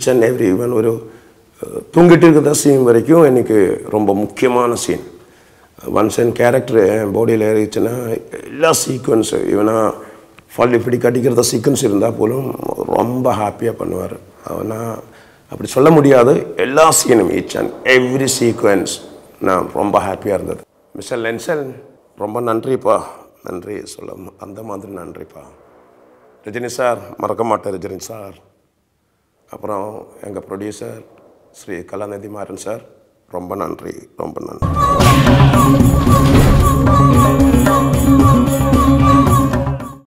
each and every even ஒரு அஹ், தூங்கிட்டு இருக்கிற சீன் வரைக்கும் எனக்கு ரொம்ப முக்கியமான சீன் ஒன்ஸ் என் கேரக்டர் என் பாடியில் ஏறிச்சுன்னா எல்லா சீக்வன்ஸு இவனா ஃபால் இப்படி கட்டிக்கிறத சீக்வன்ஸ் இருந்தால் போலும் ரொம்ப ஹாப்பியாக பண்ணுவார் அவனா அப்படி சொல்ல முடியாது எல்லா சீனும் ஈச் அண்ட் எவ்ரி சீக்வன்ஸ் நான் ரொம்ப ஹாப்பியாக இருந்தது மிஸ்டர் லென்சன் ரொம்ப நன்றிப்பா நன்றி சொல்ல அந்த மாதிரி நன்றிப்பா ரஜினி சார் மறக்க மாட்டேன் ரஜினி சார் அப்புறம் எங்கள் ப்ரொடியூசர் ஸ்ரீ கலாநிதி மாறன் சார் ரொம்ப நன்றி ரொம்ப நன்றி